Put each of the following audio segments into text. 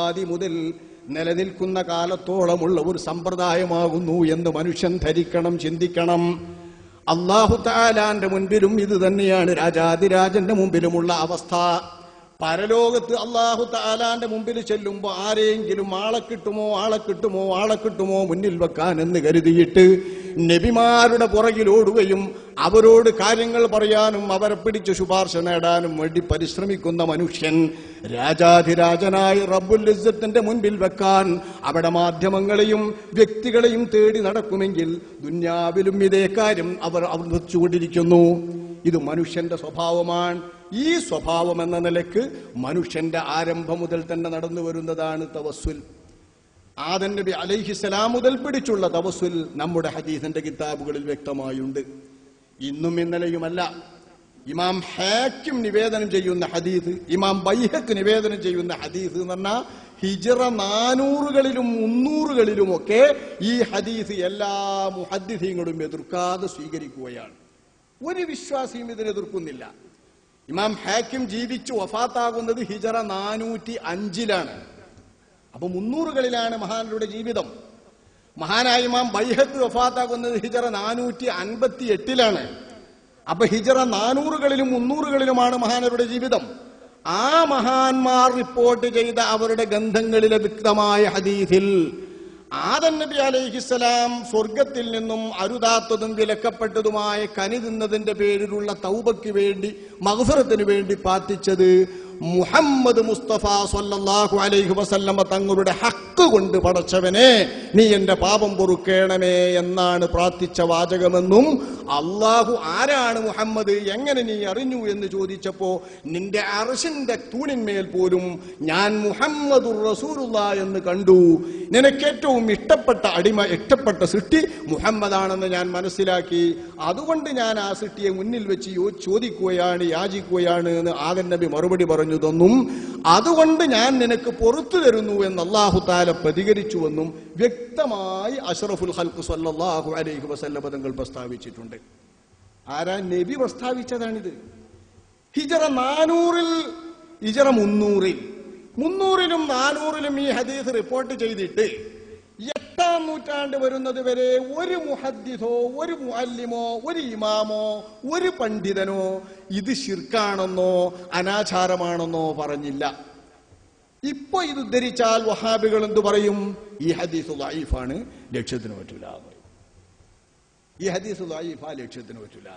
ആദി മുതൽ നിലനിൽക്കുന്ന കാലത്തോളമുള്ള ഒരു സമ്പ്രദായമാകുന്നു എന്ന് മനുഷ്യൻ ധരിക്കണം ചിന്തിക്കണം അള്ളാഹു താലാന്റെ മുൻപിലും ഇത് തന്നെയാണ് രാജാതിരാജന്റെ മുമ്പിലുമുള്ള അവസ്ഥ പരലോകത്ത് അള്ളാഹു താലാന്റെ മുമ്പിൽ ചെല്ലുമ്പോൾ ആരെങ്കിലും ആളെ കിട്ടുമോ ആളെ കിട്ടുമോ ആളെ കിട്ടുമോ മുന്നിൽ വെക്കാൻ എന്ന് കരുതിയിട്ട് നബിമാരുടെ പുറകിലോടുകയും അവരോട് കാര്യങ്ങൾ പറയാനും അവരെ പിടിച്ച് ശുപാർശ നേടാനും വേണ്ടി പരിശ്രമിക്കുന്ന മനുഷ്യൻ രാജാധിരാജനായ റബ്ബുൽ ഇസ്സത്തിന്റെ മുൻപിൽ വെക്കാൻ അവിടെ മാധ്യമങ്ങളെയും വ്യക്തികളെയും തേടി നടക്കുമെങ്കിൽ ദുന്യാവിലും ഇതേ കാര്യം അവർ അവർ വെച്ചുകൊണ്ടിരിക്കുന്നു ഇത് മനുഷ്യന്റെ സ്വഭാവമാണ് ഈ സ്വഭാവം എന്ന നിലക്ക് മനുഷ്യന്റെ ആരംഭം മുതൽ തന്നെ നടന്നു വരുന്നതാണ് തവസ്സുൽ ആദൻ നബി അലൈഹിസ്സലാം മുതൽ പിടിച്ചുള്ള തവസ്സുൽ നമ്മുടെ ഹദീസിന്റെ കിതാബുകളിൽ വ്യക്തമായുണ്ട് ഇന്നും ഇന്നലെയുമല്ല ഇമാം ഹാക്കിം നിവേദനം ചെയ്യുന്ന ഹദീസ് ഇമാം ബൈഹക്ക് നിവേദനം ചെയ്യുന്ന ഹദീസ് എന്ന് പറഞ്ഞാൽ ഹിജറ നാനൂറുകളിലും മുന്നൂറുകളിലും ഒക്കെ ഈ ഹദീസ് എല്ലാ മുഹദ്ദിസീങ്ങളും എതിർക്കാതെ സ്വീകരിക്കുകയാണ് ഒരു വിശ്വാസിയും ഇതിനെ എതിർക്കുന്നില്ല ഇമാം ഹാക്കിം ജീവിച്ചു വഫാത്താകുന്നത് ഹിജറ നാനൂറ്റി അഞ്ചിലാണ് അപ്പൊ മുന്നൂറുകളിലാണ് മഹാനരുടെ ജീവിതം മഹാനായ ഇമാം ബൈഹത്ത് വഫാത്താകുന്നത് ഹിജറ നാനൂറ്റി അൻപത്തി എട്ടിലാണ് അപ്പൊ ഹിജറ നാനൂറുകളിലും മുന്നൂറുകളിലുമാണ് മഹാനരുടെ ജീവിതം ആ മഹാന്മാർ റിപ്പോർട്ട് ചെയ്ത അവരുടെ ഗന്ധങ്ങളിലെ വ്യക്തമായ ഹദീസിൽ ആദൻ നബി അലൈഹിസ്സലാം സ്വർഗത്തിൽ നിന്നും അരുതാത്തതും വിലക്കപ്പെട്ടതുമായ കനി തിന്നതിന്റെ പേരിലുള്ള തൗബയ്ക്ക് വേണ്ടി മഹഫറത്തിന് വേണ്ടി പ്രാർത്ഥിച്ചത് മുഹമ്മദ് മുസ്തഫ സല്ലല്ലാഹു അലൈഹി വസല്ലമ തങ്ങളുടെ ഹക്ക് കൊണ്ട് പടച്ചവനെ നീ എന്റെ പാപം പൊറുക്കേണമേ എന്നാണ് പ്രാർത്ഥിച്ച വാചകമെന്നും അള്ളാഹു ആരാണ് മുഹമ്മദ് എങ്ങനെ നീ അറിഞ്ഞു എന്ന് ചോദിച്ചപ്പോ നിന്റെ അർഷിന്റെ തൂണിന്മേൽ പോലും ഞാൻ മുഹമ്മദ് റസൂലുള്ള എന്ന് കണ്ടു നിനക്ക് ഏറ്റവും ഇഷ്ടപ്പെട്ട അടിമ ഇഷ്ടപ്പെട്ട സൃഷ്ടി മുഹമ്മദാണെന്ന് ഞാൻ മനസ്സിലാക്കി അതുകൊണ്ട് ഞാൻ ആ സൃഷ്ടിയെ മുന്നിൽ വെച്ച് യോ- ചോദിക്കുകയാണ് യാചിക്കുകയാണ് എന്ന് ആദൻ നബി മറുപടി പറഞ്ഞു തന്നും അതുകൊണ്ട് ഞാൻ നിനക്ക് പുറത്തു തരുന്നു എന്ന് അള്ളാഹു താല പ്രതികരിച്ചുവെന്നും വ്യക്തമായി അഷറഫുൽ ഹൽക്ക് സല്ലല്ലാഹു അലൈഹി വസല്ലം പദങ്ങൾ പ്രസ്താവിച്ചിട്ടുണ്ട് ആരാ നബി പ്രസ്താവിച്ചതാണിത് ഹിജറ നാനൂറിൽ ഹിജറ മുന്നൂറിൽ മുന്നൂറിലും നാനൂറിലും ഈ ഹദീസ് റിപ്പോർട്ട് ചെയ്തിട്ട് എട്ടാം നൂറ്റാണ്ട് വരുന്നത് വരെ ഒരു മുഹദ്ദിസോ ഒരു മുഅല്ലിമോ ഒരു ഇമാമോ ഒരു പണ്ഡിതനോ ഇത് ശിർക്കാണെന്നോ അനാചാരമാണെന്നോ പറഞ്ഞില്ല ഇപ്പൊ ഇത് ഉദ്ധരിച്ചാൽ വഹാബികൾ എന്തു പറയും ഈ ഹദീസ് ലൈഫാണ് ലക്ഷ്യത്തിന് പറ്റൂല എന്ന് പറയും. ഈ ഹദീസ് ലൈഫ ലക്ഷ്യത്തിന് പറ്റൂല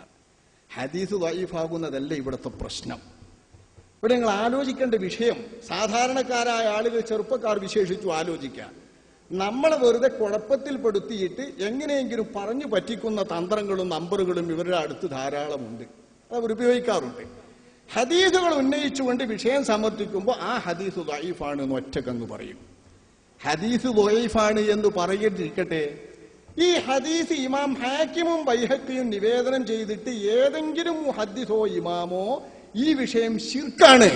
ഹദീസ് ലൈഫാകുന്നതല്ല ഇവിടുത്തെ പ്രശ്നം ഇവിടെ നിങ്ങൾ ആലോചിക്കേണ്ട വിഷയം സാധാരണക്കാരായ ആളുകൾ ചെറുപ്പക്കാർ വിശേഷിച്ചു ആലോചിക്കാം നമ്മളെ വെറുതെ കുഴപ്പത്തിൽപ്പെടുത്തിയിട്ട് എങ്ങനെയെങ്കിലും പറഞ്ഞു പറ്റിക്കുന്ന തന്ത്രങ്ങളും നമ്പറുകളും ഇവരുടെ അടുത്ത് ധാരാളമുണ്ട് അത് അവർ ഉപയോഗിക്കാറുണ്ട് ഹദീസുകൾ ഉന്നയിച്ചുകൊണ്ട് വിഷയം സമർത്ഥിക്കുമ്പോൾ ആ ഹദീസ് ദൈഫാണ് എന്ന് ഒറ്റക്കങ്ങ് പറയും ഹദീസ് ദൈഫാണ് എന്ന് പറയിട്ടിരിക്കട്ടെ ഈ ഹദീസ് ഇമാം ഹാക്കിമും ബൈഹക്കിയും നിവേദനം ചെയ്തിട്ട് ഏതെങ്കിലും മുഹദ്ദിസോ ഇമാമോ ഈ വിഷയം ശിർക്കാണ്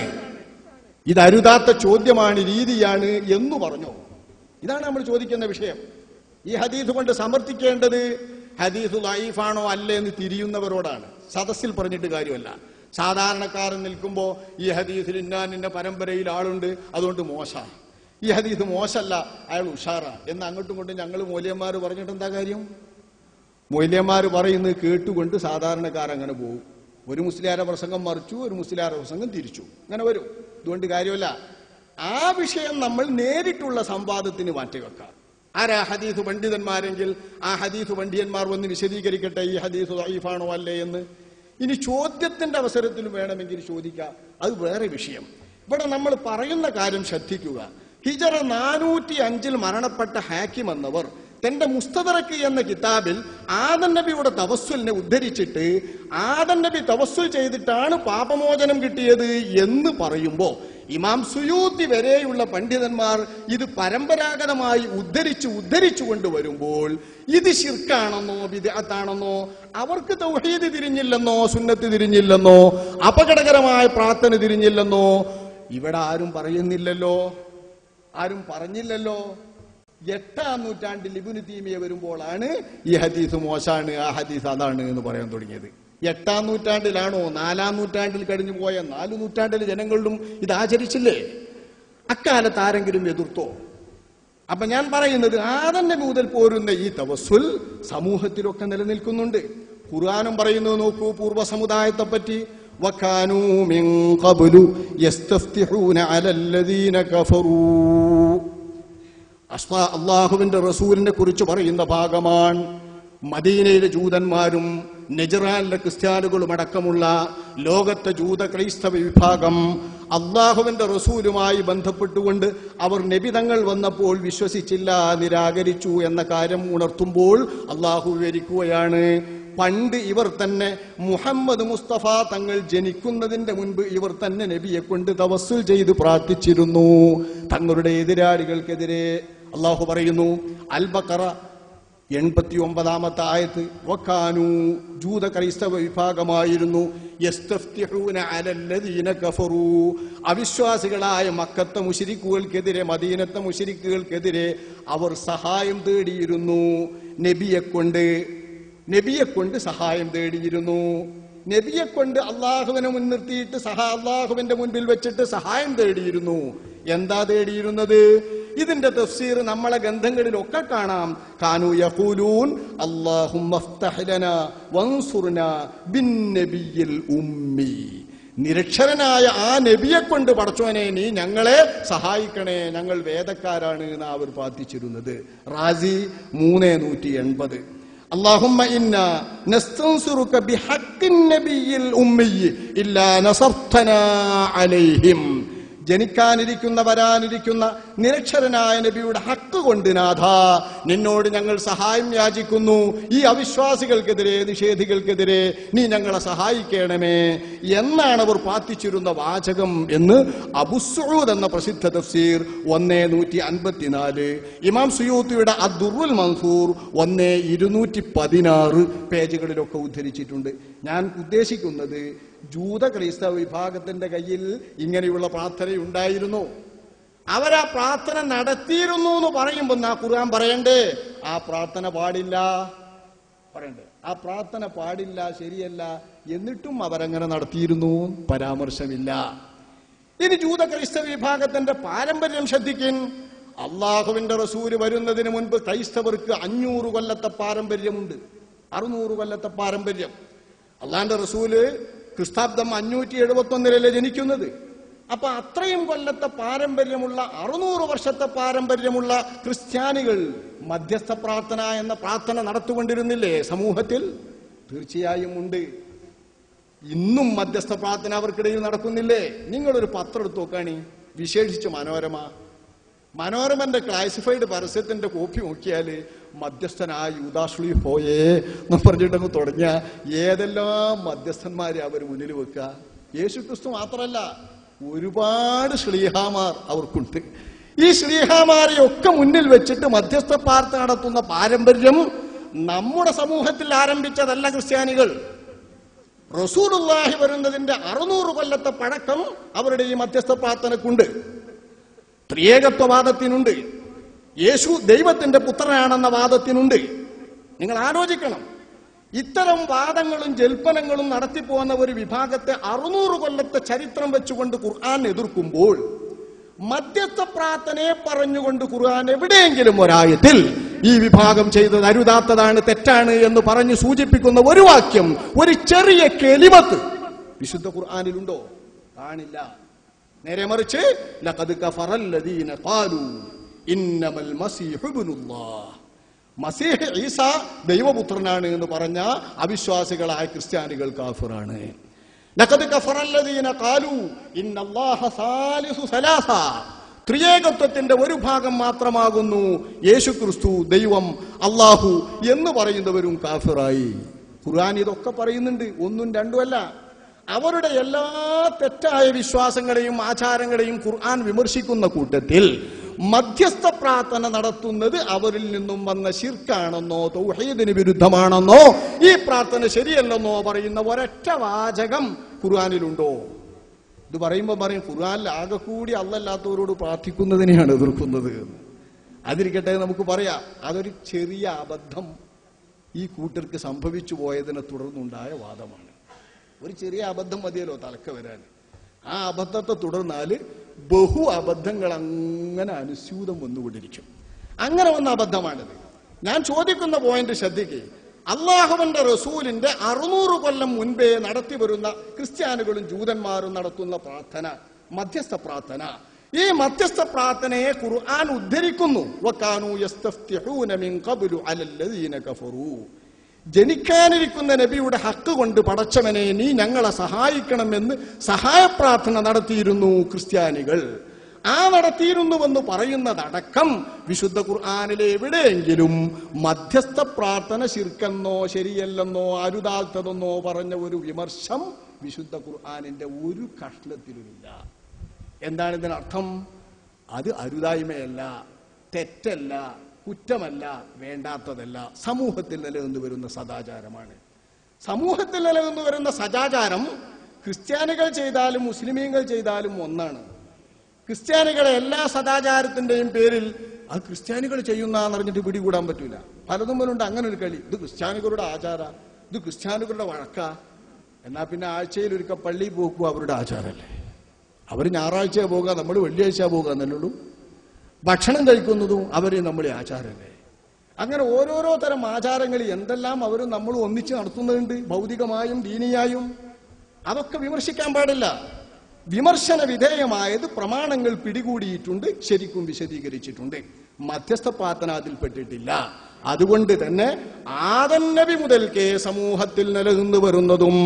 ഇത് അരുതാത്ത ചോദ്യമാണ് രീതിയാണ് എന്ന് പറഞ്ഞു ഇതാണ് നമ്മൾ ചോദിക്കുന്ന വിഷയം ഈ ഹദീസ് കൊണ്ട് സമർത്ഥിക്കേണ്ടത് ഹദീസ് ലൈഫാണോ അല്ലേ എന്ന് തിരിയുന്നവരോടാണ് സദസ്സിൽ പറഞ്ഞിട്ട് കാര്യമല്ല സാധാരണക്കാരൻ നിൽക്കുമ്പോൾ ഈ ഹദീസിൽ ഇന്നാൻ ഇന്ന പരമ്പരയിൽ ആളുണ്ട് അതുകൊണ്ട് മോശ ഈ ഹദീസ് മോശമല്ല അയാൾ ഉഷാറ എന്ന് അങ്ങോട്ടും ഇങ്ങോട്ടും ഞങ്ങൾ മൂല്യന്മാർ പറഞ്ഞിട്ട് എന്താ കാര്യം മൂല്യന്മാർ പറയുന്നത് കേട്ടുകൊണ്ട് സാധാരണക്കാർ അങ്ങനെ പോകും ഒരു മുസ്ലിയാരെ പ്രസംഗം മറിച്ചു ഒരു മുസ്ലിയാരെ പ്രസംഗം തിരിച്ചു അങ്ങനെ വരും അതുകൊണ്ട് കാര്യമല്ല ആ വിഷയം നമ്മൾ നേരിട്ടുള്ള സംവാദത്തിന് മാറ്റിവെക്കാം ആരാ ഹദീസ് പണ്ഡിതന്മാരെങ്കിൽ ആ ഹദീസ് പണ്ഡിതന്മാർ വന്ന് വിശദീകരിക്കട്ടെ ഈ ഹദീസ് ദൈഫാണോ അല്ലേ എന്ന് ഇനി ചോദ്യത്തിന്റെ അവസരത്തിൽ വേണമെങ്കിൽ ചോദിക്കാം അത് വേറെ വിഷയം ഇവിടെ നമ്മൾ പറയുന്ന കാര്യം ശ്രദ്ധിക്കുക ഹിജറ നാനൂറ്റി അഞ്ചിൽ മരണപ്പെട്ട ഹാക്കിം എന്നവർ തന്റെ മുസ്തദറക്ക് എന്ന കിതാബിൽ ആദൻ നബിയുടെ തവസ്സുലിനെ ഉദ്ധരിച്ചിട്ട് ആദൻ നബി തവസ്സുൽ ചെയ്തിട്ടാണ് പാപമോചനം കിട്ടിയത് എന്ന് പറയുമ്പോ ഇമാം സുയൂത്തി വരെയുള്ള പണ്ഡിതന്മാർ ഇത് പരമ്പരാഗതമായി ഉദ്ധരിച്ച് ഉദ്ധരിച്ചു കൊണ്ടുവരുമ്പോൾ ഇത് ശിർക്കാണെന്നോ വിദഗ്ധാണെന്നോ അവർക്ക് തൗഹീദ് തിരിഞ്ഞില്ലെന്നോ സുന്നത്ത് തിരിഞ്ഞില്ലെന്നോ അപകടകരമായ പ്രാർത്ഥന തിരിഞ്ഞില്ലെന്നോ ഇവിടെ ആരും പറയുന്നില്ലല്ലോ ആരും പറഞ്ഞില്ലല്ലോ എട്ടാം നൂറ്റാണ്ടിൽ ഇബുന് തീമിയ വരുമ്പോഴാണ് ഈ ഹദീസ് മോശാണ് ആ ഹദീസ് അതാണ് എന്ന് പറയാൻ തുടങ്ങിയത് എട്ടാം നൂറ്റാണ്ടിലാണോ നാലാം നൂറ്റാണ്ടിൽ കഴിഞ്ഞു പോയ നാലു നൂറ്റാണ്ടിലെ ജനങ്ങളിലും ഇത് ആചരിച്ചില്ലേ അക്കാലത്ത് ആരെങ്കിലും എതിർത്തോ അപ്പൊ ഞാൻ പറയുന്നത് ആദം നബി മുതൽ പോരുന്ന ഈ തവസ്സുൽ സമൂഹത്തിലൊക്കെ നിലനിൽക്കുന്നുണ്ട് ഖുർആാനും പറയുന്നത് നോക്കൂ പൂർവ്വ സമുദായത്തെ പറ്റി വക്കാനൂ മിൻ ഖബ്ലു യസ്തഫ്തിഹൂന അലല്ലദീന കഫറൂ അസ്ത- അള്ളാഹുവിന്റെ റസൂലിനെ കുറിച്ച് പറയുന്ന ഭാഗമാണ് മദീനയിലെ ജൂതന്മാരും നെജറാനിലെ ക്രിസ്ത്യാനികളും അടക്കമുള്ള ലോകത്തെ ജൂത ക്രൈസ്തവ വിഭാഗം അള്ളാഹുവിന്റെ റസൂലുമായി ബന്ധപ്പെട്ടുകൊണ്ട് അവർ നബിതങ്ങൾ വന്നപ്പോൾ വിശ്വസിച്ചില്ല നിരാകരിച്ചു എന്ന കാര്യം ഉണർത്തുമ്പോൾ അള്ളാഹു വിവരിക്കുകയാണ് പണ്ട് ഇവർ തന്നെ മുഹമ്മദ് മുസ്തഫ തങ്ങൾ ജനിക്കുന്നതിന്റെ മുൻപ് ഇവർ തന്നെ നബിയെ കൊണ്ട് തവസ്സുൽ ചെയ്ത് പ്രാർത്ഥിച്ചിരുന്നു തങ്ങളുടെ എതിരാളികൾക്കെതിരെ അള്ളാഹു പറയുന്നു അൽബക്കറ എൺപത്തി ഒമ്പതാമത്തെ ആയത്ത് വക്കാനു ജൂത ക്രൈസ്തവ വിഭാഗമായിരുന്നു യസ്തഫ്തിഹൂന അലല്ലദീന കഫറൂ അവിശ്വാസികളായ മക്കത്തെ മുശിരിക്കുകൾക്കെതിരെ മദീനത്തെ മുശിരിക്കുകൾക്കെതിരെ അവർ സഹായം തേടിയിരുന്നു നബിയെ കൊണ്ട് നബിയെ കൊണ്ട് സഹായം തേടിയിരുന്നു നബിയെ കൊണ്ട് അള്ളാഹുവിനെ മുൻനിർത്തിയിട്ട് സഹാ അള്ളാഹുവിന്റെ മുൻപിൽ വെച്ചിട്ട് സഹായം തേടിയിരുന്നു എന്താ തേടിയിരുന്നത് ഇതിന്റെ തഫ്സീർ നമ്മളെ ഗ്രന്ഥങ്ങളിലൊക്കെ കാണാം കാനു യഖൂലൂൻ അല്ലാഹുമ്മ ഫ്തഹ് ലനാ വൻസുർനാ ബിന്നബിയിൽ ഉമ്മി നിരക്ഷരനായ ആ നബിയെ കൊണ്ട് പടച്ചോനെ നീ ഞങ്ങളെ സഹായിക്കണേ ഞങ്ങൾ വേദക്കാരാണ് എന്ന് അവർ പ്രാർത്ഥിച്ചിരുന്നത് റാസി മൂന്ന് നൂറ്റി എൺപത് اللهم إنا نستنصرك بحق النبي الأمي إلا نصرتنا عليهم ജനിക്കാനിരിക്കുന്ന വരാനിരിക്കുന്ന നിരക്ഷരനായ നബിയുടെ ഹക്ക് കൊണ്ട് നാഥ നിന്നോട് ഞങ്ങൾ സഹായം യാചിക്കുന്നു ഈ അവിശ്വാസികൾക്കെതിരെ നിഷേധികൾക്കെതിരെ നീ ഞങ്ങളെ സഹായിക്കണമേ എന്നാണ് അവർ പ്രാർത്ഥിച്ചിരുന്ന വാചകം എന്ന് അബുസൂദ് എന്ന പ്രസിദ്ധ തഫ്സീർ ഒന്നേ നൂറ്റി അൻപത്തിനാല് ഇമാം സുയൂത്തിയുടെ അദുറുൽ മൻസൂർ ഒന്നേ ഇരുന്നൂറ്റി പതിനാറ് പേജുകളിലൊക്കെ ഉദ്ധരിച്ചിട്ടുണ്ട് ഞാൻ ഉദ്ദേശിക്കുന്നത് ജൂത ക്രൈസ്തവ വിഭാഗത്തിന്റെ കയ്യിൽ ഇങ്ങനെയുള്ള പ്രാർത്ഥനയുണ്ടായിരുന്നു അവരാ പ്രാർത്ഥന നടത്തിയിരുന്നു എന്ന് പറയുമ്പോൾ ആ ഖുർആൻ പറയണ്ടേ ആ പ്രാർത്ഥന പാടില്ല പറയണ്ടേ ആ പ്രാർത്ഥന പാടില്ല ശരിയല്ല എന്നിട്ടും അവരങ്ങനെ നടത്തിയിരുന്നു പരാമർശമില്ല ഇനി ജൂത ക്രൈസ്തവ വിഭാഗത്തിന്റെ പാരമ്പര്യം ശ്രദ്ധിക്കും അള്ളാഹുവിന്റെ റസൂല് വരുന്നതിന് മുൻപ് ക്രൈസ്തവർക്ക് അഞ്ഞൂറ് കൊല്ലത്തെ പാരമ്പര്യമുണ്ട് അറുന്നൂറ് കൊല്ലത്തെ പാരമ്പര്യം അള്ളാന്റെ റസൂല് ക്രിസ്താബ്ദം അഞ്ഞൂറ്റി എഴുപത്തി ഒന്നിലല്ലേ ജനിക്കുന്നത് അപ്പൊ അത്രയും കൊല്ലത്തെ പാരമ്പര്യമുള്ള അറുന്നൂറ് വർഷത്തെ പാരമ്പര്യമുള്ള ക്രിസ്ത്യാനികൾ മധ്യസ്ഥ പ്രാർത്ഥന എന്ന പ്രാർത്ഥന നടത്തുകൊണ്ടിരുന്നില്ലേ സമൂഹത്തിൽ തീർച്ചയായും ഉണ്ട് ഇന്നും മധ്യസ്ഥ പ്രാർത്ഥന അവർക്കിടയിൽ നടക്കുന്നില്ലേ നിങ്ങളൊരു പത്രം എടുത്ത് നോക്കാണി വിശേഷിച്ച് മനോരമ മനോരമന്റെ ക്ലാസിഫൈഡ് പരസ്യത്തിന്റെ കോപ്പി നോക്കിയാല് മധ്യസ്ഥനായ യൂദാശ്ലി പോയേ എന്ന് പറഞ്ഞിട്ടങ്ങ് തുടങ്ങിയ ഏതെല്ലാം മധ്യസ്ഥന്മാരെ അവർ മുന്നിൽ വെക്കുക യേശു ക്രിസ്തു മാത്രമല്ല ഒരുപാട് ശ്ലീഹാമാർ അവർക്കുണ്ട് ഈ ശ്ലീഹാമാരെ ഒക്കെ മുന്നിൽ വെച്ചിട്ട് മധ്യസ്ഥ പ്രാർത്ഥന നടത്തുന്ന പാരമ്പര്യം നമ്മുടെ സമൂഹത്തിൽ ആരംഭിച്ചതല്ല ക്രിസ്ത്യാനികൾ റസൂലുള്ളാഹി വരുന്നതിന്റെ അറുന്നൂറ് കൊല്ലത്തെ പഴക്കം അവരുടെ ഈ മധ്യസ്ഥ പ്രാർത്ഥനക്കുണ്ട് ത്രിയേകത്വവാദത്തിനുണ്ട് യേശു ദൈവത്തിന്റെ പുത്രനാണെന്ന വാദത്തിനുണ്ട് നിങ്ങൾ ആലോചിക്കണം ഇത്തരം വാദങ്ങളും ജൽപ്പനങ്ങളും നടത്തിപ്പോകുന്ന ഒരു വിഭാഗത്തെ അറുന്നൂറ് കൊല്ലത്തെ ചരിത്രം വെച്ചുകൊണ്ട് ഖുർആൻ എതിർക്കുമ്പോൾ മധ്യസ്ഥ പ്രാർത്ഥനയെ പറഞ്ഞുകൊണ്ട് ഖുർആൻ എവിടെയെങ്കിലും ഒരായത്തിൽ ഈ വിഭാഗം ചെയ്തത് അരുതാത്തതാണ് തെറ്റാണ് എന്ന് പറഞ്ഞ് സൂചിപ്പിക്കുന്ന ഒരു വാക്യം ഒരു ചെറിയ കെലിമത്ത് വിശുദ്ധ ഖുർആനിലുണ്ടോ കാണില്ല നേരെ മറിച്ച് ലഖദ് കഫറല്ലദീന ഖാലു ഇന്നമൽ മസീഹു ഇബ്നുല്ലാഹ് മസീഹ് ഈസ ദൈവപുത്രനാണ് എന്ന് പറഞ്ഞ അവിശ്വാസികളായ ക്രിസ്ത്യാനികൾ കാഫിറാണ് ലഖദ് കഫറല്ലദീന ഖാലു ഇന്നല്ലാഹ സാലിസു സലാസ ത്രിയേകത്വത്തിന്റെ ഒരു ഭാഗം മാത്രമാകുന്നു യേശു ക്രിസ്തു ദൈവം അള്ളാഹു എന്ന് പറയുന്നവരും കാഫിറായി ഖുർആൻ ഇതൊക്കെ പറയുന്നുണ്ട് ഒന്നും രണ്ടുമല്ല അവരുടെ എല്ലാ തെറ്റായ വിശ്വാസങ്ങളെയും ആചാരങ്ങളെയും ഖുർആൻ വിമർശിക്കുന്ന കൂട്ടത്തിൽ മധ്യസ്ഥ പ്രാർത്ഥന നടത്തുന്നത് അവരിൽ നിന്നും വന്ന ശിർക്കാണെന്നോ തൗഹീദിന് വിരുദ്ധമാണെന്നോ ഈ പ്രാർത്ഥന ശരിയല്ലെന്നോ പറയുന്ന ഒരൊറ്റ വാചകം ഖുർആനിലുണ്ടോ ഇത് പറയുമ്പോൾ പറയും ഖുർആനിൽ ആകെ കൂടി അല്ലല്ലാത്തവരോട് പ്രാർത്ഥിക്കുന്നതിനെയാണ് എതിർക്കുന്നത് എന്ന്. അതിരിക്കട്ടെ നമുക്ക് പറയാം അതൊരു ചെറിയ അബദ്ധം ഈ കൂട്ടർക്ക് സംഭവിച്ചു പോയതിനെ തുടർന്നുണ്ടായ വാദമാണ് ഒരു ചെറിയ അബദ്ധം മതിയല്ലോ തലക്ക വരാൻ ആ അബദ്ധത്തെ തുടർന്നാല് ബഹു അബദ്ധങ്ങൾ അങ്ങനെ അനുസ്യൂതം വന്നുകൊണ്ടിരിക്കും അങ്ങനെ വന്ന അബദ്ധമാണിത് ഞാൻ ചോദിക്കുന്ന പോയിന്റ് ശ്രദ്ധിക്കുക അള്ളാഹുവിന്റെ റസൂലിന്റെ അറുന്നൂറ് കൊല്ലം മുൻപേ നടത്തി വരുന്ന ക്രിസ്ത്യാനികളും ജൂതന്മാരും നടത്തുന്ന പ്രാർത്ഥന മധ്യസ്ഥ പ്രാർത്ഥന ഈ മധ്യസ്ഥ പ്രാർത്ഥനയെ ഖുർആൻ ഉദ്ധരിക്കുന്നു വക്കാനു യസ്തഫ്തിഹൂന മിൻ ഖബ്ലു അലല്ലദീന കഫറൂ ജനിക്കാനിരിക്കുന്ന നബിയുടെ ഹക്ക് കൊണ്ട് പടച്ചവനെ നീ ഞങ്ങളെ സഹായിക്കണമെന്ന് സഹായപ്രാർത്ഥന നടത്തിയിരുന്നു ക്രിസ്ത്യാനികൾ ആ നടത്തിയിരുന്നുവെന്ന് പറയുന്നതടക്കം വിശുദ്ധ ഖുർആാനിലെ എവിടെയെങ്കിലും മധ്യസ്ഥ പ്രാർത്ഥന ശിർക്കെന്നോ ശരിയല്ലെന്നോ അരുതാത്തതെന്നോ പറഞ്ഞ ഒരു വിമർശം വിശുദ്ധ ഖുർആാനിന്റെ ഒരു കഷ്ണത്തിലുമില്ല എന്താണ് ഇതിനർത്ഥം അത് അരുതായ്മയല്ല തെറ്റല്ല കുറ്റമല്ല വേണ്ടാത്തതല്ല സമൂഹത്തിൽ നിലനിന്ന് വരുന്ന സദാചാരമാണ് സമൂഹത്തിൽ നിലനിന്ന് വരുന്ന സദാചാരം ക്രിസ്ത്യാനികൾ ചെയ്താലും മുസ്ലിമീങ്ങൾ ചെയ്താലും ഒന്നാണ് ക്രിസ്ത്യാനികളെ എല്ലാ സദാചാരത്തിന്റെയും പേരിൽ അത് ക്രിസ്ത്യാനികൾ ചെയ്യുന്ന അറിഞ്ഞിട്ട് പിടികൂടാൻ പറ്റൂല പലതും പോലുണ്ട് അങ്ങനെ ഒരു കളി ഇത് ക്രിസ്ത്യാനികളുടെ ആചാര ഇത് ക്രിസ്ത്യാനികളുടെ വഴക്ക എന്നാ പിന്നെ ആഴ്ചയിൽ ഒരിക്കൽ പള്ളി പോക്കുക അവരുടെ ആചാരമല്ലേ അവർ ഞായറാഴ്ച പോകുക നമ്മൾ വെള്ളിയാഴ്ച പോകുക എന്നല്ലുള്ളൂ ഭക്ഷണം കഴിക്കുന്നതും അവർ നമ്മളെ ആചാരമല്ലേ അങ്ങനെ ഓരോരോ തരം ആചാരങ്ങൾ എന്തെല്ലാം അവർ നമ്മൾ ഒന്നിച്ച് നടത്തുന്നുണ്ട് ഭൗതികമായും ദീനിയായും അതൊക്കെ വിമർശിക്കാൻ പാടില്ല വിമർശന വിധേയമായത് പ്രമാണങ്ങൾ പിടികൂടിയിട്ടുണ്ട് ശരിക്കും വിശദീകരിച്ചിട്ടുണ്ട് മധ്യസ്ഥ പ്രാർത്ഥന അതിൽപ്പെട്ടിട്ടില്ല അതുകൊണ്ട് തന്നെ ആദൻ നബി മുതൽക്കേ സമൂഹത്തിൽ നിലനിന്ന് വരുന്നതും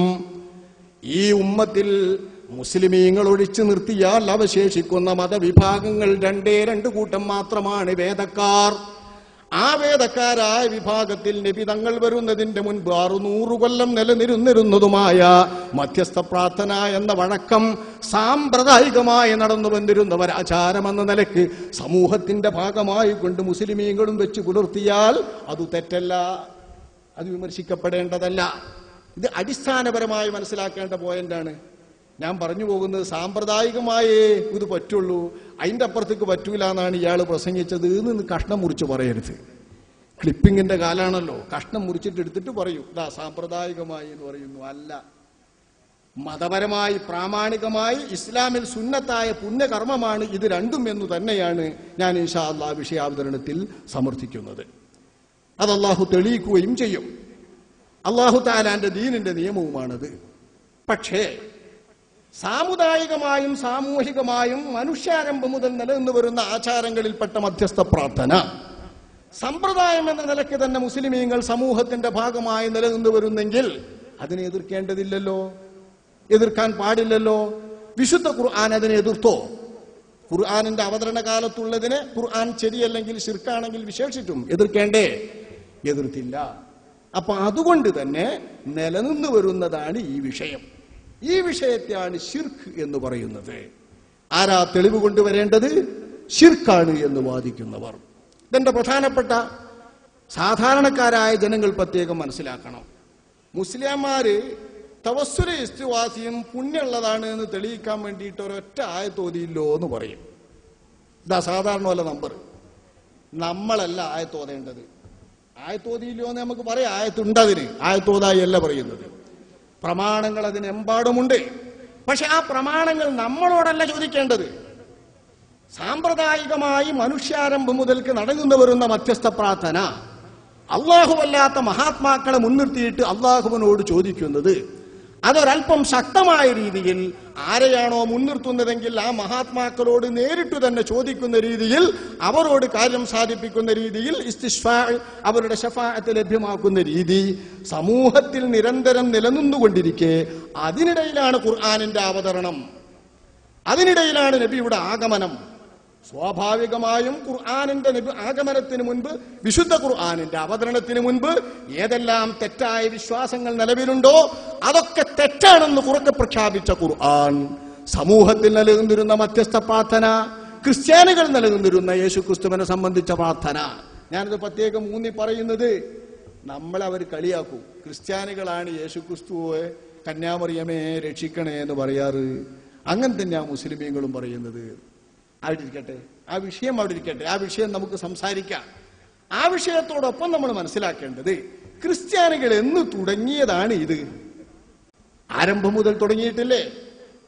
ഈ ഉമ്മത്തിൽ മുസ്ലിമീങ്ങൾ ഒഴിച്ചു നിർത്തിയാൽ അവശേഷിക്കുന്ന മതവിഭാഗങ്ങൾ രണ്ടേ രണ്ട് കൂട്ടം മാത്രമാണ് വേദക്കാർ ആ വേദക്കാരായ വിഭാഗത്തിൽ നബി തങ്ങൾ വരുന്നതിന്റെ മുൻപ് അറുനൂറ് കൊല്ലം നിലനിരുന്നിരുന്നതുമായ മധ്യസ്ഥ പ്രാർത്ഥന എന്ന വഴക്കം സാമ്പ്രദായികമായി നടന്നു വന്നിരുന്ന ഒരാചാരമെന്ന നിലയ്ക്ക് സമൂഹത്തിന്റെ ഭാഗമായി കൊണ്ട് മുസ്ലിമീങ്ങളും വെച്ച് പുലർത്തിയാൽ അത് തെറ്റല്ല അത് വിമർശിക്കപ്പെടേണ്ടതല്ല ഇത് അടിസ്ഥാനപരമായി മനസ്സിലാക്കേണ്ട പോയിന്റാണ് ഞാൻ പറഞ്ഞു പോകുന്നത് സാമ്പ്രദായികമായേ ഇത് പറ്റുള്ളൂ അതിന്റെ അപ്പുറത്തേക്ക് പറ്റൂല എന്നാണ് ഇയാൾ പ്രസംഗിച്ചത് എന്ന് കഷ്ണം മുറിച്ച് പറയരുത് ക്ലിപ്പിങ്ങിന്റെ കാലാണല്ലോ കഷ്ണം മുറിച്ചിട്ട് എടുത്തിട്ട് പറയൂ ഇതാ സാമ്പ്രദായികമായി എന്ന് പറയുന്നു അല്ല മതപരമായി പ്രാമാണികമായി ഇസ്ലാമിൽ സുന്നത്തായ പുണ്യകർമ്മമാണ് ഇത് രണ്ടും എന്ന് തന്നെയാണ് ഞാൻ ഇൻഷാ അള്ളാഹ് വിഷയാവതരണത്തിൽ സമർത്ഥിക്കുന്നത് അത് അള്ളാഹു തെളിയിക്കുകയും ചെയ്യും അള്ളാഹു താലാന്റെ ദീനിന്റെ നിയമവുമാണത് പക്ഷേ സാമുദായികമായും സാമൂഹികമായും മനുഷ്യാരംഭം മുതൽ നിലനിന്ന് വരുന്ന ആചാരങ്ങളിൽപ്പെട്ട മധ്യസ്ഥ പ്രാർത്ഥന സമ്പ്രദായം എന്ന നിലയ്ക്ക് തന്നെ മുസ്ലിമീങ്ങൾ സമൂഹത്തിന്റെ ഭാഗമായി നിലനിന്ന് വരുന്നെങ്കിൽ അതിനെ എതിർക്കേണ്ടതില്ലല്ലോ എതിർക്കാൻ പാടില്ലല്ലോ വിശുദ്ധ ഖുർആൻ അതിനെ എതിർത്തോ ഖുർആാനിന്റെ അവതരണ കാലത്തുള്ളതിനെ ഖുർആൻ ശരിയല്ലെങ്കിൽ ശിർക്കാണെങ്കിൽ വിശേഷിച്ചും എതിർക്കേണ്ടേ എതിർത്തില്ല അപ്പൊ അതുകൊണ്ട് തന്നെ നിലനിന്ന് വരുന്നതാണ് ഈ വിഷയം ഈ വിഷയത്തെയാണ് ഷിർക്ക് എന്ന് പറയുന്നത് ആരാ തെളിവ് കൊണ്ടുവരേണ്ടത് ഷിർക്കാണ് എന്ന് വാദിക്കുന്നവർ ഇതിന്റെ പ്രധാനപ്പെട്ട സാധാരണക്കാരായ ജനങ്ങൾ പ്രത്യേകം മനസ്സിലാക്കണം മുസ്ലിംമാര് തവസ്സുര ഇസ്തുവാസിയും പുണ്യമുള്ളതാണ് എന്ന് തെളിയിക്കാൻ വേണ്ടിയിട്ട് ഒരൊറ്റ ആയത്തോതിയില്ലോ എന്ന് പറയും ഇതാ സാധാരണ വല്ല നമ്പർ നമ്മളല്ല ആയത്തോതേണ്ടത് ആയത്തോതിയില്ലോ എന്ന് നമുക്ക് പറയാം ആയത്തുണ്ടതിന് ആയത്തോതായി അല്ല പറയുന്നത് പ്രമാണങ്ങൾ അതിനെമ്പാടുമുണ്ട് പക്ഷെ ആ പ്രമാണങ്ങൾ നമ്മളോടല്ല ചോദിക്കേണ്ടത് സാമ്പ്രദായികമായി മനുഷ്യാരംഭം മുതൽക്ക് നടന്നു വരുന്ന മധ്യസ്ഥ പ്രാർത്ഥന അള്ളാഹുവല്ലാത്ത മഹാത്മാക്കളെ മുൻനിർത്തിയിട്ട് അള്ളാഹുവിനോട് ചോദിക്കുന്നത് അതൊരല്പം ശക്തമായ രീതിയിൽ ആരെയാണോ മുൻനിർത്തുന്നതെങ്കിൽ ആ മഹാത്മാക്കളോട് നേരിട്ട് തന്നെ ചോദിക്കുന്ന രീതിയിൽ അവരോട് കാര്യം സാധിപ്പിക്കുന്ന രീതിയിൽ ഇസ്തിഷ്ഫാ അവരുടെ ഷഫാഅത്ത് ലഭ്യമാക്കുന്ന രീതി സമൂഹത്തിൽ നിരന്തരം നിലനിന്നുകൊണ്ടിരിക്കെ അതിനിടയിലാണ് ഖുർആാനിന്റെ അവതരണം അതിനിടയിലാണ് നബിയുടെ ആഗമനം സ്വാഭാവികമായും ഖുർആാനിന്റെ നബി ആഗമനത്തിന് മുൻപ് വിശുദ്ധ ഖുർആാനിന്റെ അവതരണത്തിന് മുൻപ് ഏതെല്ലാം തെറ്റായ വിശ്വാസങ്ങൾ നിലവിലുണ്ടോ അതൊക്കെ തെറ്റാണെന്ന് കുറക്കെ പ്രഖ്യാപിച്ച ഖുർആൻ സമൂഹത്തിൽ നിലനിന്നിരുന്ന മധ്യസ്ഥ പ്രാർത്ഥന ക്രിസ്ത്യാനികൾ നിലനിന്നിരുന്ന യേശു ക്രിസ്തുവിനെ സംബന്ധിച്ച പ്രാർത്ഥന ഞാനിത് പ്രത്യേകം ഊന്നി പറയുന്നത് നമ്മളെ അവർ കളിയാക്കൂ ക്രിസ്ത്യാനികളാണ് യേശു ക്രിസ്തുവെ കന്യാമറിയമേ രക്ഷിക്കണേ എന്ന് പറയാറ് അങ്ങനെ തന്നെയാ മുസ്ലിമീങ്ങളും പറയുന്നത് അവിടെ ഇരിക്കട്ടെ ആ വിഷയം അവിടെ ഇരിക്കട്ടെ ആ വിഷയം നമുക്ക് സംസാരിക്കാം ആ വിഷയത്തോടൊപ്പം നമ്മൾ മനസ്സിലാക്കേണ്ടത് ക്രിസ്ത്യാനികൾ എന്ന് തുടങ്ങിയതാണ് ഇത് ആരംഭം മുതൽ തുടങ്ങിയിട്ടില്ലേ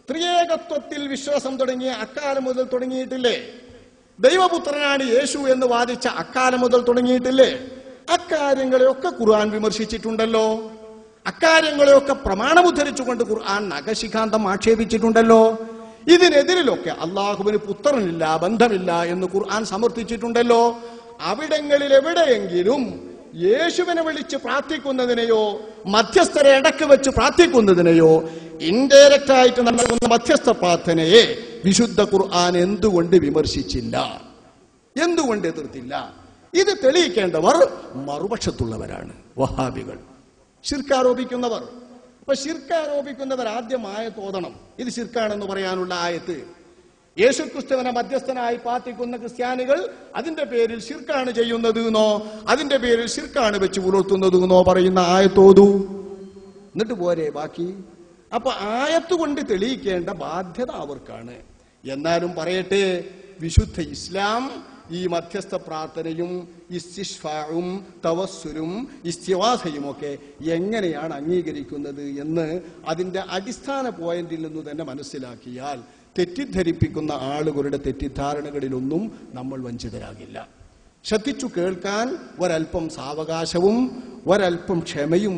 ത്രിയേകത്വത്തിൽ വിശ്വാസം തുടങ്ങിയ അക്കാലം മുതൽ തുടങ്ങിയിട്ടില്ലേ ദൈവപുത്രനാണ് യേശു എന്ന് വാദിച്ച അക്കാലം മുതൽ തുടങ്ങിയിട്ടില്ലേ അക്കാര്യങ്ങളെയൊക്കെ ഖുർആൻ വിമർശിച്ചിട്ടുണ്ടല്ലോ അക്കാര്യങ്ങളെയൊക്കെ പ്രമാണമുദ്ധരിച്ചുകൊണ്ട് ഖുർആൻ നഖശിഖാന്തം ആക്ഷേപിച്ചിട്ടുണ്ടല്ലോ ഇതിനെതിരിലൊക്കെ അള്ളാഹുവിന് പുത്രനില്ല ബന്ധമില്ല എന്ന് ഖുർആൻ സമർത്ഥിച്ചിട്ടുണ്ടല്ലോ അവിടങ്ങളിൽ എവിടെയെങ്കിലും യേശുവിനെ വിളിച്ച് പ്രാർത്ഥിക്കുന്നതിനെയോ മധ്യസ്ഥരെ ഇടക്ക് വെച്ച് പ്രാർത്ഥിക്കുന്നതിനെയോ ഇൻഡയറക്റ്റ് ആയിട്ട് നടക്കുന്ന മധ്യസ്ഥ പ്രാർത്ഥനയെ വിശുദ്ധ ഖുർആൻ എന്തുകൊണ്ട് വിമർശിച്ചില്ല എന്തുകൊണ്ട് എതിർത്തില്ല ഇത് തെളിയിക്കേണ്ടവർ മറുപക്ഷത്തുള്ളവരാണ് വഹാബികൾ ശിർക്കാരോപിക്കുന്നവർ അപ്പൊ ശിർക്കാരോപിക്കുന്നവർ ആദ്യം ആയത്ത് ഓതണം ഇത് ശിർക്കാണെന്ന് പറയാനുള്ള ആയത്ത് യേശുക്രിസ്തുവിനെ മധ്യസ്ഥനായി പാർട്ടിക്കുന്ന ക്രിസ്ത്യാനികൾ അതിന്റെ പേരിൽ ശിർക്കാണ് ചെയ്യുന്നത് എന്നോ അതിന്റെ പേരിൽ ശിർക്കാണ് വെച്ച് പുലർത്തുന്നത് എന്നോ പറയുന്ന ആയത്തോതു എന്നിട്ട് പോരെ ബാക്കി അപ്പൊ ആയത്ത് കൊണ്ട് തെളിയിക്കേണ്ട ബാധ്യത അവർക്കാണ് എന്നാലും പറയട്ടെ വിശുദ്ധ ഇസ്ലാം ഈ മധ്യസ്ഥ പ്രാർത്ഥനയും ഇസ്തിഷ്ഫാവും തവസ്സുരും ഇസ്തിവാസയും ഒക്കെ എങ്ങനെയാണ് അംഗീകരിക്കുന്നത് എന്ന് അതിന്റെ അടിസ്ഥാന പോയിന്റിൽ നിന്ന് തന്നെ മനസ്സിലാക്കിയാൽ തെറ്റിദ്ധരിപ്പിക്കുന്ന ആളുകളുടെ തെറ്റിദ്ധാരണകളിലൊന്നും നമ്മൾ വഞ്ചിതരാകില്ല ശ്രദ്ധിച്ചു കേൾക്കാൻ ഒരല്പം സാവകാശവും ഒരല്പം ക്ഷമയും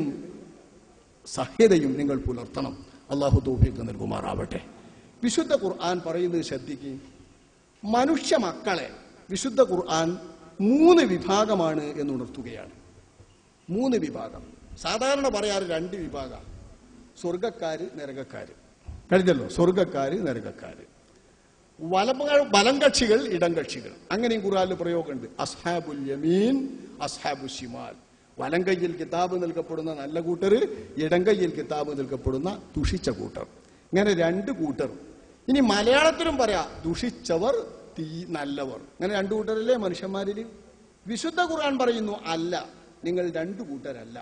സഹ്യതയും നിങ്ങൾ പുലർത്തണം അള്ളാഹു തോഫിക്ക് നൽകുമാറാവട്ടെ വിശുദ്ധ ഖുർആൻ പറയുന്നത് ശ്രദ്ധിക്കുക മനുഷ്യ മക്കളെ വിശുദ്ധ ഖുർആൻ മൂന്ന് വിഭാഗമാണ് എന്ന് ഉണർത്തുകയാണ് മൂന്ന് വിഭാഗം സാധാരണ പറയാറ് രണ്ട് വിഭാഗം സ്വർഗക്കാര് നരകക്കാര് കഴിഞ്ഞല്ലോ സ്വർഗക്കാര് നരകക്കാര് വലം വലം കക്ഷികൾ ഇടം കക്ഷികൾ അങ്ങനെയും ഖുറാനിൽ പ്രയോഗമുണ്ട് അസ്ഹാബുൽ യമീൻ അസ്ഹാബു ഷിമാൽ വലം കയ്യിൽ കിതാബ് നൽകപ്പെടുന്ന നല്ല കൂട്ടർ ഇടം കയ്യിൽ കിതാബ് നൽകപ്പെടുന്ന ദുഷിച്ച കൂട്ടർ ഇങ്ങനെ രണ്ട് കൂട്ടർ ഇനി മലയാളത്തിലും പറയാ ദുഷിച്ചവർ തീ നല്ലവർ അങ്ങനെ രണ്ടു കൂട്ടരല്ലേ മനുഷ്യന്മാരിൽ വിശുദ്ധ ഖുർആൻ പറയുന്നു അല്ല നിങ്ങൾ രണ്ടു കൂട്ടരല്ല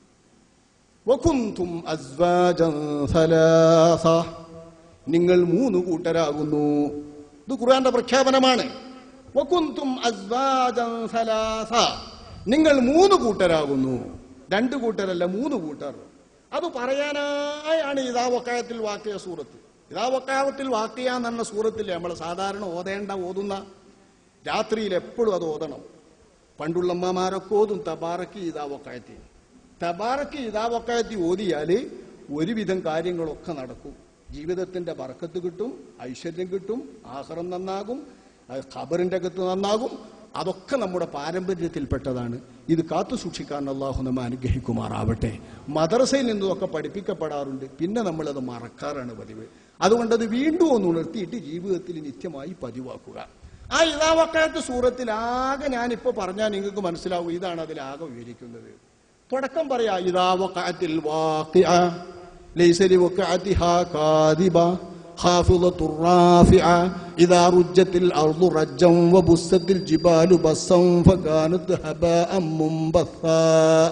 വകുന്തും അസ്വാജൻ സലാസ നിങ്ങൾ മൂന്ന് കൂട്ടരാകുന്നു ഇത് ഖുർആന്റെ പ്രഖ്യാപനമാണ് വകുന്തും അസ്വാജൻ സലാസ നിങ്ങൾ മൂന്ന് കൂട്ടരാകുന്നു രണ്ട് കൂട്ടരല്ല മൂന്ന് കൂട്ടർ അത് പറയാനായാണ് ഇതാ വക്കായത്തിൽ വാക്കിയ സൂറത്ത് ഇതാ വക്കായത്തിൽ വാക്കിയ എന്ന സൂറത്തിൽ നമ്മൾ സാധാരണ ഓതേണ്ട ഓതുന്ന രാത്രിയിൽ എപ്പോഴും അത് ഓതണം പണ്ടുള്ളമ്മമാരൊക്കെ ഓതും തബാറക്ക് ഇതാ വക്കായത്തി തബാറക്ക് ഇതാ വക്കായത്തി ഓതിയാല് ഒരുവിധം കാര്യങ്ങളൊക്കെ നടക്കും ജീവിതത്തിന്റെ ബർക്കത്ത് കിട്ടും ഐശ്വര്യം കിട്ടും ആഹ്റം നന്നാകും അത് ഖബറിന്റെ അകത്ത് നന്നാകും അതൊക്കെ നമ്മുടെ പാരമ്പര്യത്തിൽപ്പെട്ടതാണ് ഇത് കാത്തു സൂക്ഷിക്കാൻ അള്ളാഹു നമ്മെ അനുഗ്രഹിക്കുമാറാവട്ടെ മദ്രസയിൽ നിന്നതൊക്കെ പഠിപ്പിക്കപ്പെടാറുണ്ട് പിന്നെ നമ്മളത് മറക്കാറാണ് പതിവ് അതുകൊണ്ട് അത് വീണ്ടും ഒന്ന് ഉണർത്തിയിട്ട് ജീവിതത്തിൽ നിത്യമായി പതിവാക്കുക ആ ഇതാവക്കാത്ത സൂറത്തിൽ ആകെ ഞാനിപ്പോ പറഞ്ഞാൽ നിങ്ങൾക്ക് മനസ്സിലാവും ഇതാണ് അതിലാകെ വിവരിക്കുന്നത് തുടക്കം പറയാ ഇതാവക്കാത്തിൽ വാക്കിയ ليس لوقعتها كاذبة خافضة رافعة إذا رجت الأرض رجا وبست الجبال بسا فكانت هباء منبثا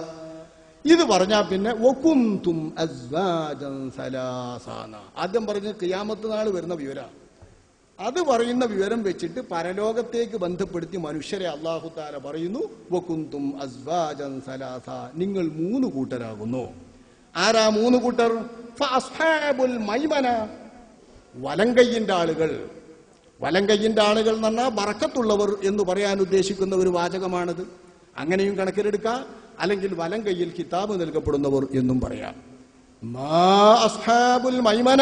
ഇത് പറഞ്ഞാൽ പിന്നെ ഒക്കുന്തും അസ്വാജൻ സലാസാന ആദ്യം പറഞ്ഞ കിയാമത്ത് നാൾ വരുന്ന വിവര അത് പറയുന്ന വിവരം വെച്ചിട്ട് പരലോകത്തേക്ക് ബന്ധപ്പെടുത്തി മനുഷ്യരെ അള്ളാഹു താല പറയുന്നു വക്കുന്തും അസ്വാജൻ സലാസ നിങ്ങൾ മൂന്ന് കൂട്ടരാകുന്നു ആരാ മൂന്ന് കൂട്ടർ ഫഅസ്ഹാബുൽ മൈമന വലങ്കയ്യന്റെ ആളുകൾ വലങ്കയ്യന്റെ ആളുകൾ എന്ന് പറഞ്ഞാൽ ബറക്കത്തുള്ളവർ എന്ന് പറയാൻ ഉദ്ദേശിക്കുന്ന ഒരു വാചകമാണത് അങ്ങനെയും കണക്കിലെടുക്കാം അല്ലെങ്കിൽ വലം കയ്യിൽ കിതാബ് നൽകപ്പെടുന്നവർ എന്നും പറയാം മാ അസ്ഹാബുൽ മൈമന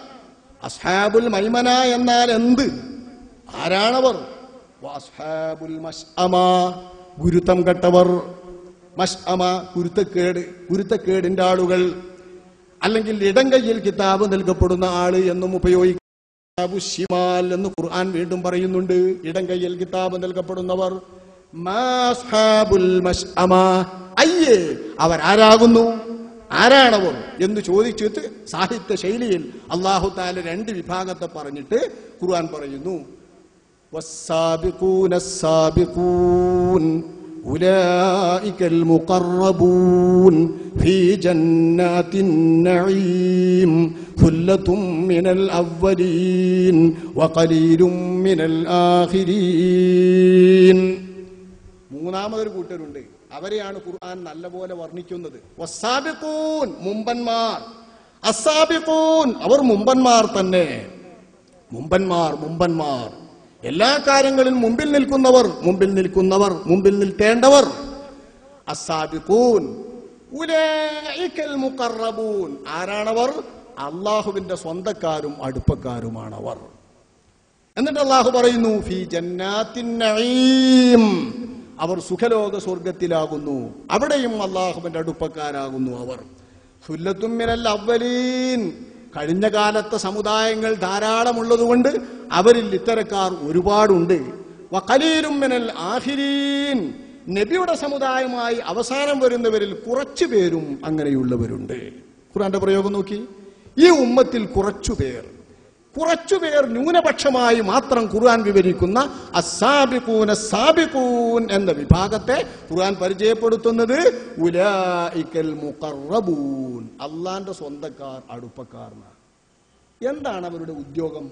അസ്ഹാബുൽ മൈമന എന്നാൽ എന്ത് ആരാണവർ വഅസ്ഹാബുൽ മശ്അമ ഗുരുത്തം കെട്ടവർ മഷ്അമ കുരുത്തക്കേട് കുരുത്തക്കേടിന്റെ ആളുകൾ അല്ലെങ്കിൽ ഇടം കയ്യിൽ കിതാബ് നൽകപ്പെടുന്ന ആള് എന്നും ഉപയോഗിക്കും കിതാബു ഷിമാൽ എന്ന് ഖുർആൻ വീണ്ടും പറയുന്നുണ്ട് ഇടം കയ്യിൽ കിതാബ് നൽകപ്പെടുന്നവർ മാസ്ഹാബുൽ മശ്അമ. അയ്യേ അവരാരാകുന്നു ആരാണവർ എന്ന് ചോദിച്ചിട്ട് സാഹിത്യ ശൈലിയിൽ അള്ളാഹു താല രണ്ട് വിഭാഗത്തെ പറഞ്ഞിട്ട് ഖുർആൻ പറയുന്നു والسابقون السابقون أولئك المقربون في جنات النعيم ثلة من الأولين وقليل من الآخرين മൂന്നാമതൊരു കൂട്ടരുണ്ട് അവരെയാണ് ഖുർആൻ നല്ലപോലെ വർണ്ണിക്കുന്നത് വസ്സാബിഖൂൻ മുമ്പന്മാർ അസാബിഖൂൻ അവർ മുമ്പന്മാർ തന്നെ മുമ്പന്മാർ മുമ്പന്മാർ എല്ലാ കാര്യങ്ങളിലും മുമ്പിൽ നിൽക്കുന്നവർ മുമ്പിൽ നിൽക്കുന്നവർ മുമ്പിൽ നിൽക്കേണ്ടവർ അസാബിഖൂൻ ഉലൈക്കൽ മുഖറബൂൻ ആരാണവർ അള്ളാഹുവിന്റെ സ്വന്തക്കാരും അടുപ്പക്കാരുമാണവർ എന്നിട്ട് അള്ളാഹു പറയുന്നു ഫി ജന്നാത്തിൻ നഈം അവർ സുഖലോക സ്വർഗത്തിലാകുന്നു അവിടെയും അള്ളാഹുവിന്റെ അടുപ്പക്കാരാകുന്നു അവർ സുല്ലത്തും മിനൽ അവലീൻ കഴിഞ്ഞ കാലത്തെ സമുദായങ്ങൾ ധാരാളമുള്ളതുകൊണ്ട് അവരിൽ ഇത്തരക്കാർ ഒരുപാടുണ്ട് വഖലീലും മിനൽ ആഹിരീൻ നബിയുടെ സമുദായമായി അവസാനം വരുന്നവരിൽ കുറച്ചു പേരും അങ്ങനെയുള്ളവരുണ്ട് ഖുറാന്റെ പ്രയോഗം നോക്കി ഈ ഉമ്മത്തിൽ കുറച്ചു പേർ കുറച്ചുപേർ ന്യൂനപക്ഷമായി മാത്രം ഖുർആൻ വിവരിക്കുന്ന അസാബിക്കൂന സാബിക്കൂൻ എന്ന വിഭാഗത്തെ ഖുർആൻ പരിചയപ്പെടുത്തുന്നത് ഉലായിക്കൽ മുഖറബൂൻ അള്ളാന്റെ സ്വന്തക്കാർ അടുപ്പക്കാർ എന്നാണ്. എന്താണ് അവരുടെ ഉദ്യോഗം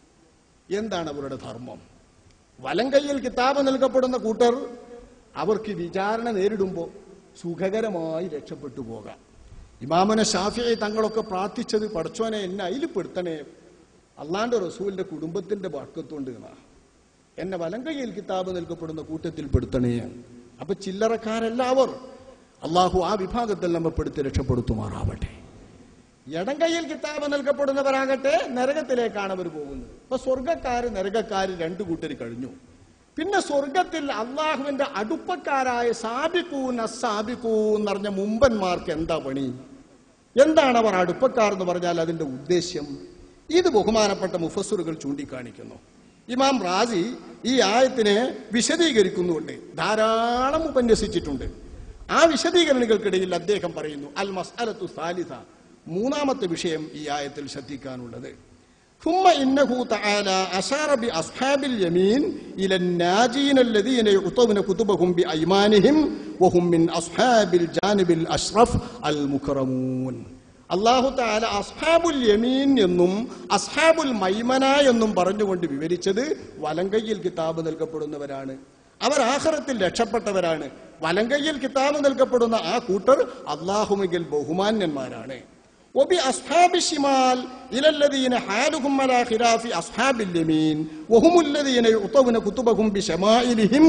എന്താണ് അവരുടെ ധർമ്മം വലം കയ്യിൽ കിതാബ് നൽകപ്പെടുന്ന കൂട്ടർ അവർക്ക് വിചാരണ നേരിടുമ്പോൾ സുഖകരമായി രക്ഷപ്പെട്ടു പോകാം ഇമാമനെ ഷാഫിയെ തങ്ങളൊക്കെ പ്രാർത്ഥിച്ചത് പടച്ചോനെ എന്നെ അതിൽ പെടുത്തണേ അള്ളാന്റെ റസൂലിന്റെ കുടുംബത്തിന്റെ വർക്കത്തുണ്ട് എന്നാ എന്നെ വലം കയ്യിൽ കിതാബ് നൽകപ്പെടുന്ന കൂട്ടത്തിൽ പെടുത്തണേ അപ്പൊ ചില്ലറക്കാരല്ല അവർ അള്ളാഹു ആ വിഭാഗത്തിൽ നമ്മെ പെടുത്തി രക്ഷപ്പെടുത്തുമാറാവട്ടെ ഇടം കയ്യിൽ കിതാബ് നൽകപ്പെടുന്നവരാകട്ടെ നരകത്തിലേക്കാണ് അവർ പോകുന്നത് അപ്പൊ സ്വർഗക്കാര് നരകക്കാര് രണ്ടു കൂട്ടർ കഴിഞ്ഞു പിന്നെ സ്വർഗത്തിൽ അള്ളാഹുവിന്റെ അടുപ്പക്കാരായ സാബിക്കൂൻ അസാബിക്കൂൻ എന്ന് പറഞ്ഞ മുമ്പന്മാർക്ക് എന്താ പണി എന്താണ് അവർ അടുപ്പക്കാർ എന്ന് പറഞ്ഞാൽ അതിന്റെ ഉദ്ദേശ്യം ഇത് ബഹുമാനപ്പെട്ട മുഫസ്സറുകൾ ചൂണ്ടിക്കാണിക്കുന്നു ഇമാം റാസി ഈ ആയത്തിനെ വിശദീകരിക്കുന്നുണ്ട് ധാരാളം ഉപന്യസിച്ചിട്ടുണ്ട് ആ വിശദീകരണങ്ങൾക്കിടയിൽ അദ്ദേഹം പറയുന്നു അൽ മസ്അലത്തു സാലിസ മൂന്നാമത്തെ വിഷയം ഈ ആയത്തിൽ ശ്രദ്ധിക്കാനുള്ളത് ثم إنه تعالى أشار بأصحاب اليمين إلى الناجين الذين يعطون كتبهم بأيمانهم وهم من أصحاب الجانب الأشرف المكرمون അള്ളാഹു താല അസ്ഹാബുൽ യമീൻ എന്നും അസ്ഹാബുൽ മൈമന എന്നും പറഞ്ഞുകൊണ്ട് വിവരിച്ചത് വലങ്കയ്യിൽ കിതാബ് നൽകപ്പെടുന്നവരാണ് അവർ ആഹ്റത്തിൽ രക്ഷപ്പെട്ടവരാണ് വലങ്കയ്യിൽ കിതാബ് നൽകപ്പെടുന്ന ആ കൂട്ടർ അള്ളാഹുമെങ്കിൽ ബഹുമാന്യന്മാരാണ് وبي أصحاب الشمال إلى الذين حالهم على خلاف أصحاب اليمين وهم الذين يعطون كتبهم بشمائلهم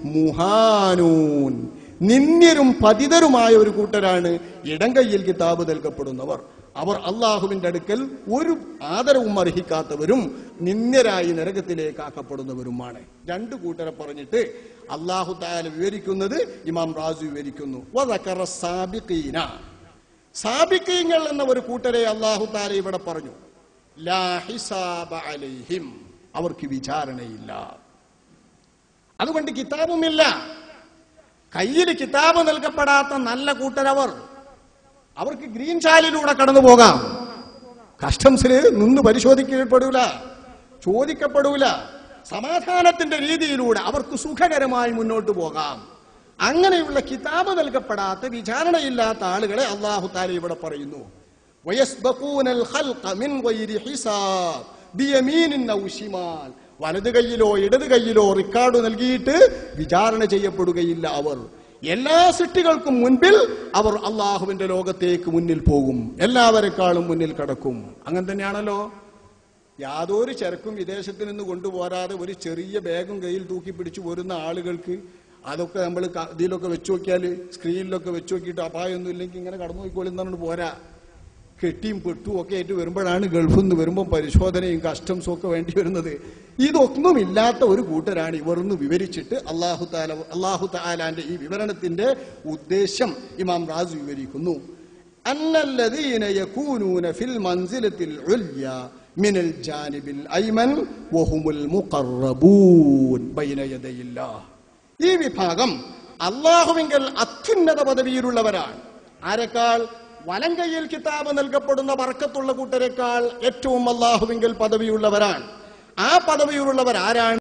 മുഹാനൂൻ നിന്ദ്യരും പതിതരുമായ ഒരു കൂട്ടരാണ് ഇടം കയ്യിൽ കിതാബ് നൽകപ്പെടുന്നവർ അവർ അള്ളാഹുവിന്റെ അടുക്കൽ ഒരു ആദരവും അർഹിക്കാത്തവരും നിന്ദ്യരായി നരകത്തിലേക്ക് ആക്കപ്പെടുന്നവരുമാണ് രണ്ടു കൂട്ടരെ പറഞ്ഞിട്ട് അള്ളാഹു താല വിവരിക്കുന്നത് ഇമാം റാസു വിവരിക്കുന്നു വദക്കറ സാബിഖീന സാബിക്കീങ്ങൾ എന്ന ഒരു കൂട്ടരെ അള്ളാഹു താല ഇവിടെ പറഞ്ഞു ലാ ഹിസാബ അലൈഹിം അവർക്ക് വിചാരണയില്ല അതുകൊണ്ട് കിതാബുമില്ല കയ്യിൽ കിതാബ് നൽകപ്പെടാത്ത നല്ല കൂട്ടരവർ അവർക്ക് ഗ്രീൻ ചാലിലൂടെ കടന്നു പോകാം കസ്റ്റംസിൽ നിന്ന് പരിശോധിക്കപ്പെടൂല ചോദിക്കപ്പെടൂല സമാധാനത്തിന്റെ രീതിയിലൂടെ അവർക്ക് സുഖകരമായി മുന്നോട്ട് പോകാം അങ്ങനെയുള്ള കിതാബ് നൽകപ്പെടാത്ത വിചാരണയില്ലാത്ത ആളുകളെ അള്ളാഹു താല ഇവിടെ പറയുന്നു വയസ്ബഖൂനൽ ഖൽഖ മിൻ ഗൈരി ഹിസാബ് ബിയമീനിൻ ഔ ശിമാൽ വലത് കൈയിലോ ഇടത് കൈയിലോ റിക്കാർഡ് നൽകിയിട്ട് വിചാരണ ചെയ്യപ്പെടുകയില്ല അവർ എല്ലാ സൃഷ്ടികൾക്കും മുൻപിൽ അവർ അള്ളാഹുവിന്റെ ലോകത്തേക്ക് മുന്നിൽ പോകും എല്ലാവരെക്കാളും മുന്നിൽ കടക്കും അങ്ങനെ തന്നെയാണല്ലോ യാതൊരു ചരക്കും വിദേശത്ത് നിന്ന് കൊണ്ടുപോരാതെ ഒരു ചെറിയ ബാഗും കയ്യിൽ തൂക്കി പിടിച്ചു പോരുന്ന ആളുകൾക്ക് അതൊക്കെ നമ്മൾ ഇതിലൊക്കെ വെച്ച് നോക്കിയാൽ സ്ക്രീനിലൊക്കെ വെച്ച് നോക്കിയിട്ട് അപായമൊന്നും ഇല്ലെങ്കിൽ ഇങ്ങനെ കടന്നു പോയിക്കോളിന്നാണ് പോരാ കെട്ടിയും പെട്ടും ഒക്കെ ആയിട്ട് വരുമ്പോഴാണ് ഗൾഫിൽ നിന്ന് വരുമ്പോൾ പരിശോധനയും കസ്റ്റംസും ഒക്കെ വേണ്ടി വരുന്നത് ഇതൊന്നും ഇല്ലാത്ത ഒരു കൂട്ടരാണ് ഇവർന്ന് വിവരിച്ചിട്ട് അള്ളാഹു താല അള്ളാഹു താലാന്റെ ഈ വിവരണത്തിന്റെ ഉദ്ദേശം ഇമാം റാസു വിവരിക്കുന്നു അന്നല്ലദീന യകൂനൂന ഫിൽ മൻസിലത്തിൽ ഉൽയ മിനൽ ജാനിബിൽ ഐമൻ വഹുമുൽ മുഖറബൂൻ ബൈന യദയില്ലാഹ് ഈ വിഭാഗം അള്ളാഹുവിങ്കൽ അത്യുന്നത പദവിയിലുള്ളവരാണ് ആരെക്കാൾ വലങ്കയിൽ കിതാബ് നൽകപ്പെടുന്ന വർക്കത്തുള്ള കൂട്ടരെക്കാൾ ഏറ്റവും അള്ളാഹുവിങ്കൽ പദവിയുള്ളവരാണ് ആ പദവിയിലുള്ളവർ ആരാണ്